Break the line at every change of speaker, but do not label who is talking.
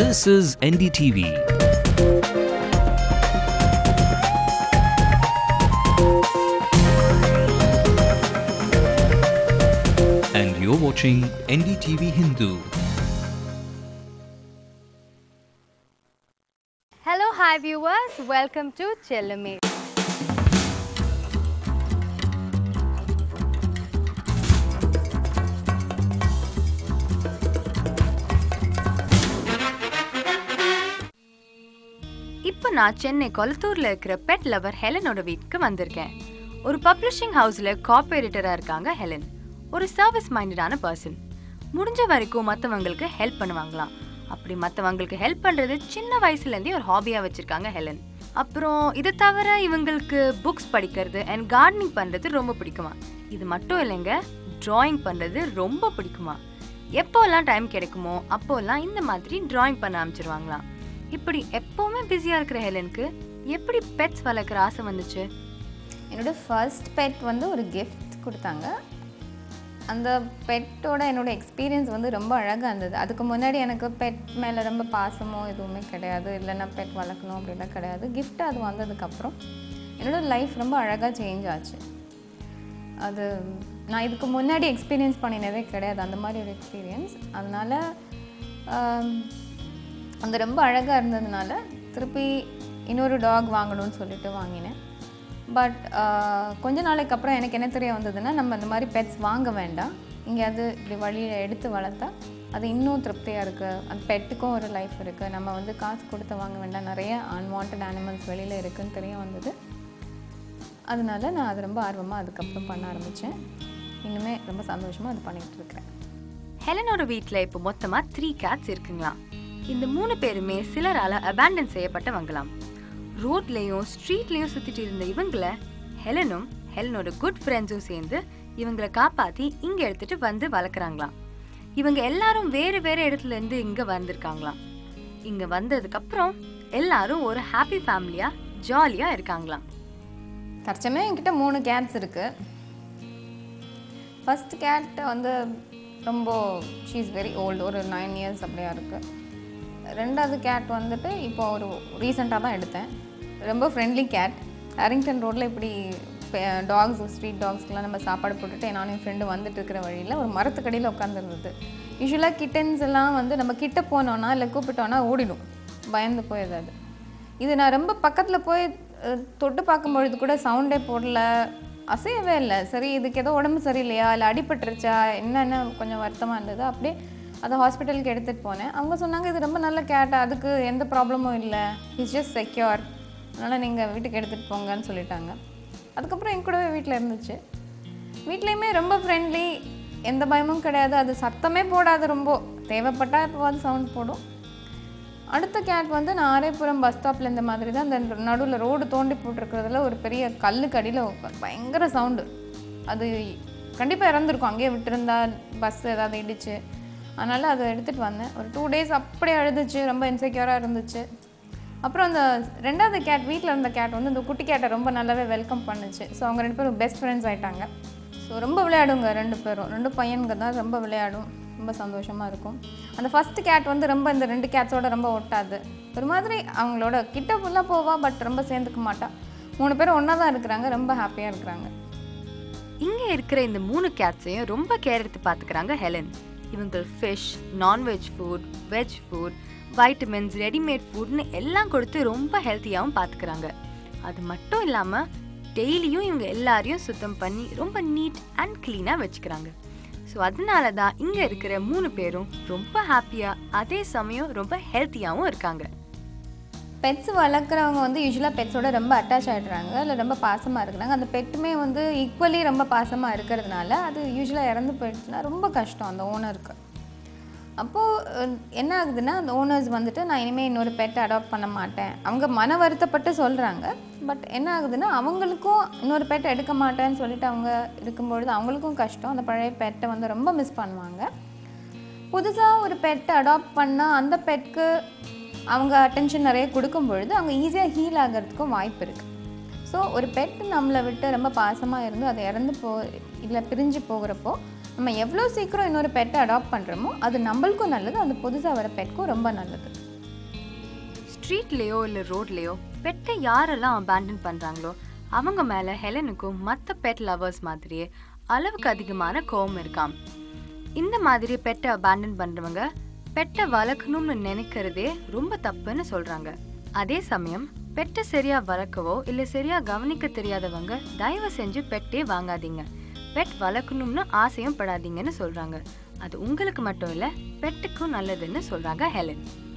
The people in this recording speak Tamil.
This is NDTV. And you're watching NDTV Hindu.
Hello, hi viewers. Welcome to Chillame. இப்போ நான் சென்னை கொளத்தூர்ல இருக்கிற பெட் லவர் ஹெலனோட வீட்டுக்கு வந்திருக்கேன் ஒரு பப்ளிஷிங் ஹவுஸ்ல காப்பி எடிட்டரா இருக்காங்க ஹெலன் ஒரு சர்வீஸ் மைண்டடான பர்சன் முடிஞ்ச வரைக்கும் மற்றவங்களுக்கு ஹெல்ப் பண்ணுவாங்களாம் அப்படி மற்றவங்களுக்கு ஹெல்ப் பண்றது சின்ன வயசுல இருந்தே ஒரு ஹாபியா வச்சிருக்காங்க ஹெலன் அப்புறம் இதை தவிர இவங்களுக்கு புக்ஸ் படிக்கிறது அண்ட் கார்டனிங் பண்றது ரொம்ப பிடிக்குமா இது மட்டும் இல்லைங்க டிராயிங் பண்றது ரொம்ப பிடிக்குமா எப்போல்லாம் டைம் கிடைக்குமோ அப்போல்லாம் இந்த மாதிரி டிராயிங் பண்ண ஆரம்பிச்சிருவாங்களாம் இப்படி எப்பவுமே பிஸியா இருக்கிற ஹெலனுக்கு எப்படி பெட்ஸ் வளர்க்குற ஆசை வந்துச்சு
என்னோட ஃபர்ஸ்ட் பெட் வந்து ஒரு gift கொடுத்தாங்க அந்த பெட்டோட என்னோட எக்ஸ்பீரியன்ஸ் வந்து ரொம்ப அழகாக இருந்தது அதுக்கு முன்னாடி எனக்கு பெட் மேலே ரொம்ப பாசமோ எதுவுமே கிடையாது இல்லைன்னா பெட் வளர்க்கணும் அப்படிலாம் கிடையாது gift அது வந்ததுக்கப்புறம் என்னோட லைஃப் ரொம்ப அழகாக சேஞ்ச் ஆச்சு அது நான் இதுக்கு முன்னாடி எக்ஸ்பீரியன்ஸ் பண்ணினதே கிடையாது அந்த மாதிரி ஒரு எக்ஸ்பீரியன்ஸ் அதனால் அந்த ரொம்ப அழகாக இருந்ததுனால திருப்பி இன்னொரு டாக் வாங்கணும்னு சொல்லிட்டு வாங்கினேன் பட் கொஞ்ச நாளைக்கு அப்புறம் எனக்கு என்ன தெரிய வந்ததுன்னா நம்ம இந்த மாதிரி பெட்ஸ் வாங்க வேண்டாம் எங்கேயாவது இப்படி வழியில் எடுத்து வளர்த்தா அது இன்னும் திருப்தியாக இருக்குது அந்த பெட்டுக்கும் ஒரு லைஃப் இருக்குது நம்ம வந்து காசு கொடுத்து வாங்க வேண்டாம் நிறைய அன்வான்ட் அனிமல்ஸ் வெளியில் இருக்குன்னு தெரிய வந்தது அதனால நான் அது ரொம்ப ஆர்வமாக அதுக்கப்புறம் பண்ண ஆரம்பித்தேன் இன்னுமே ரொம்ப சந்தோஷமாக அது பண்ணிகிட்டு இருக்கிறேன்
ஹெலனோட வீட்டில் இப்போ மொத்தமா த்ரீ கேட்ஸ் இருக்குங்களாம் இந்த மூணு பேருமே சிலரால அபேண்டன் செய்யப்பட்டவங்களாம் ரோட்லேயும் ஸ்ட்ரீட்லேயும் சுத்திட்டு இருந்த இவங்களை ஹெலனும் ஹெலனோட குட் ஃப்ரெண்ட்ஸும் சேர்ந்து இவங்களை காப்பாத்தி இங்க எடுத்துட்டு வந்து வளர்க்குறாங்களாம் இவங்க எல்லாரும் வேறு வேறு இடத்துல இருந்து இங்க வந்திருக்காங்களாம் இங்க வந்ததுக்கு அப்புறம் எல்லாரும் ஒரு ஹாப்பி ஃபேமிலியா ஜாலியா இருக்காங்களாம்
தற்சமயம் என்கிட்ட மூணு கேட்ஸ் இருக்குது ஃபர்ஸ்ட் கேட் வந்து ரொம்ப ஷீஸ் வெரி ஓல்டு ஒரு நைன் இயர்ஸ் அப்படியா இருக்குது ரெண்டாவது கேட் வந்துட்டு இப்போ ஒரு ரீசெண்டாக தான் எடுத்தேன் ரொம்ப ஃப்ரெண்ட்லி கேட் ஹாரிங்டன் ரோட்டில் இப்படி டாக்ஸ் ஸ்ட்ரீட் டாக்ஸ்க்கெலாம் நம்ம சாப்பாடு போட்டுட்டு நானும் என் ஃப்ரெண்டு வந்துட்டு இருக்கிற வழியில் ஒரு மரத்துக்கடியில் உட்காந்துருந்தது யூஸ்வலாக கிட்டன்ஸ் எல்லாம் வந்து நம்ம கிட்ட போனோன்னா இல்லை கூப்பிட்டோன்னா ஓடிடும் பயந்து போயிடுது அது இது நான் ரொம்ப பக்கத்தில் போய் அஹ், தொட்டு பார்க்கும்பொழுது கூட சவுண்டே போடல அசையவே இல்லை சரி இதுக்கு ஏதோ உடம்பு சரியில்லையா இல்லை அடிபட்டுருச்சா என்னென்ன கொஞ்சம் வருத்தமாக இருந்தது அப்படியே அதை ஹாஸ்பிட்டலுக்கு எடுத்துகிட்டு போனேன் அவங்க சொன்னாங்க இது ரொம்ப நல்ல கேட் அதுக்கு எந்த ப்ராப்ளமும் இல்லை இட்ஸ் ஜஸ்ட் செக்யூர் அதனால் நீங்கள் வீட்டுக்கு எடுத்துகிட்டு போங்கன்னு சொல்லிட்டாங்க அதுக்கப்புறம் என் கூடவே வீட்டில் இருந்துச்சு வீட்லேயுமே ரொம்ப ஃப்ரெண்ட்லி எந்த பயமும் கிடையாது அது சத்தமே போடாது ரொம்ப தேவைப்பட்டால் எப்போவாது சவுண்ட் போடும் அடுத்த கேட் வந்து நான் ஆரேபுரம் பஸ் ஸ்டாப்பில் இந்த மாதிரி தான் அந்த நடுவில் ரோடு தோண்டி போட்டிருக்கிறதுல ஒரு பெரிய கல்லுக்கு அடியில் உட்காந்து பயங்கர சவுண்டு அது கண்டிப்பாக இறந்துருக்கும் அங்கேயே விட்டுருந்தா பஸ் ஏதாவது இடிச்சு அதனால் அதை எடுத்துகிட்டு வந்தேன் ஒரு டூ டேஸ் அப்படியே அழுதுச்சு ரொம்ப இன்செக்யூராக இருந்துச்சு அப்புறம் அந்த ரெண்டாவது கேட் வீட்டில் இருந்த கேட் வந்து இந்த குட்டி கேட்டை ரொம்ப நல்லாவே வெல்கம் பண்ணுச்சு ஸோ அவங்க ரெண்டு பேரும் பெஸ்ட் ஃப்ரெண்ட்ஸ் ஆயிட்டாங்க ஸோ ரொம்ப விளையாடுங்க ரெண்டு பேரும் ரெண்டு பையனுங்க தான் ரொம்ப விளையாடும் ரொம்ப சந்தோஷமாக இருக்கும் அந்த ஃபஸ்ட்டு கேட் வந்து ரொம்ப இந்த ரெண்டு கேட்ஸோட ரொம்ப ஒட்டாது ஒரு மாதிரி அவங்களோட கிட்ட ஃபுல்லாக போவா பட் ரொம்ப சேர்ந்துக்க மாட்டா மூணு பேரும் ஒன்றா தான் இருக்கிறாங்க ரொம்ப ஹாப்பியாக இருக்கிறாங்க
இங்க இருக்கிற இந்த மூணு கேட்ஸையும் ரொம்ப கேர் எடுத்து பாத்துக்கிறாங்க ஹெலன் இவங்க fish non veg food veg food vitamins readymade ஃபுட்னு எல்லாம் கொடுத்து ரொம்ப ஹெல்த்தியாகவும் பார்த்துக்கிறாங்க அது மட்டும் இல்லாமல் டெய்லியும் இவங்க எல்லாரையும் சுத்தம் பண்ணி ரொம்ப நீட் அண்ட் க்ளீனாக வச்சுக்கிறாங்க ஸோ அதனால தான் இங்கே இருக்கிற மூணு பேரும் ரொம்ப ஹாப்பியாக அதே சமயம் ரொம்ப ஹெல்த்தியாகவும் இருக்காங்க
பெட்ஸ் வளர்க்குறவங்க வந்து யூஸ்வலாக பெட்ஸோட ரொம்ப அட்டாச் ஆகிடுறாங்க இல்லை ரொம்ப பாசமாக இருக்கிறாங்க அந்த பெட்டுமே வந்து ஈக்குவலி ரொம்ப பாசமாக இருக்கிறதுனால அது யூஸ்வலாக இறந்து போயிடுச்சுன்னா ரொம்ப கஷ்டம் அந்த ஓனருக்கு அப்போது என்ன ஆகுதுன்னா அந்த ஓனர்ஸ் வந்துட்டு நான் இனிமேல் இன்னொரு பெட்டை அடாப்ட் பண்ண மாட்டேன் அவங்க மன வருத்தப்பட்டு சொல்கிறாங்க பட் என்ன ஆகுதுன்னா அவங்களுக்கும் இன்னொரு பெட்டை எடுக்க மாட்டேன்னு சொல்லிட்டு அவங்க இருக்கும்பொழுது அவங்களுக்கும் கஷ்டம் அந்த பழைய பெட்டை வந்து ரொம்ப மிஸ் பண்ணுவாங்க புதுசாக ஒரு பெட்டை அடாப்ட் பண்ணால் அந்த பெட்க்கு அவங்க அட்டென்ஷன் நிறைய கொடுக்கும் பொழுது அவங்க ஈஸியாக ஹீல் ஆகிறதுக்கும் வாய்ப்பு இருக்குது ஸோ ஒரு பெட் நம்மளை விட்டு ரொம்ப பாசமாக இருந்து அதை இறந்து போ இல்லை பிரிஞ்சு போகிறப்போ நம்ம எவ்வளோ சீக்கிரம் இன்னொரு பெட்டை அடாப்ட் பண்ணுறோமோ அது நம்மளுக்கும் நல்லது அந்த புதுசாக வர பெட்க்கும் ரொம்ப நல்லது
ஸ்ட்ரீட்லேயோ இல்லை ரோட்லேயோ பெட்டை யாரெல்லாம் அபேண்டன் பண்ணுறாங்களோ அவங்க மேலே ஹெலனுக்கும் மற்ற பெட் லவர்ஸ் மாதிரியே அளவுக்கு அதிகமான கோவம் இருக்காம் இந்த மாதிரி பெட்டை அபேண்டன் பண்ணுறவங்க பெட்டை வளர்க்கணும்னு நினைக்கிறதே ரொம்ப தப்புன்னு சொல்கிறாங்க அதே சமயம் பெட்டை சரியா வளர்க்கவோ இல்லை சரியா கவனிக்க தெரியாதவங்க தயவு செஞ்சு பெட்டே வாங்காதீங்க பெட் வளர்க்கணும்னு ஆசையும் படாதீங்கன்னு சொல்கிறாங்க அது உங்களுக்கு மட்டும் இல்லை பெட்டுக்கும் நல்லதுன்னு சொல்கிறாங்க ஹெலன்